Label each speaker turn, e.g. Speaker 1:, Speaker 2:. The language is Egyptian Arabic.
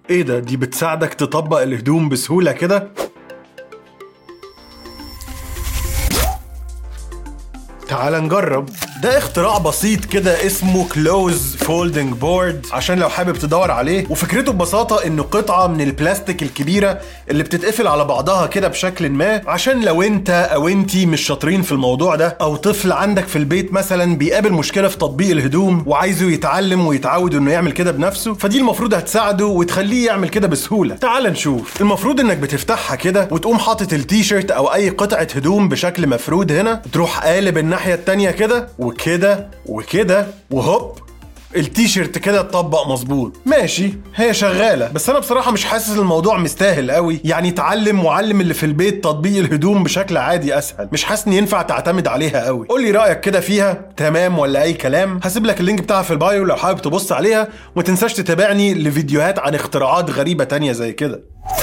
Speaker 1: ايه ده دي بتساعدك تطبق الهدوم بسهولة كده تعال نجرب ده اختراع بسيط كده اسمه كلوز فولدنج بورد عشان لو حابب تدور عليه وفكرته ببساطة انه قطعة من البلاستيك الكبيرة اللي بتتقفل على بعضها كده بشكل ما عشان لو انت او انتي مش شاطرين في الموضوع ده او طفل عندك في البيت مثلا بيقابل مشكلة في تطبيق الهدوم وعايزه يتعلم ويتعود انه يعمل كده بنفسه فدي المفروض هتساعده وتخليه يعمل كده بسهولة تعال نشوف المفروض انك بتفتحها كده وتقوم حاطط التيشيرت او اي قطعة هدوم بشكل مفرود هنا تروح قالب الناحية التانية كده وكده وكده وهوب التيشيرت كده اتطبق مظبوط ماشي هي شغاله بس انا بصراحه مش حاسس الموضوع مستاهل قوي يعني تعلم معلم اللي في البيت تطبيق الهدوم بشكل عادي اسهل مش حاسس ان ينفع تعتمد عليها قوي قول لي رايك كده فيها تمام ولا اي كلام هسيب لك اللينك بتاعها في البايو لو حابب تبص عليها وما تنساش تتابعني لفيديوهات عن اختراعات غريبه تانية زي كده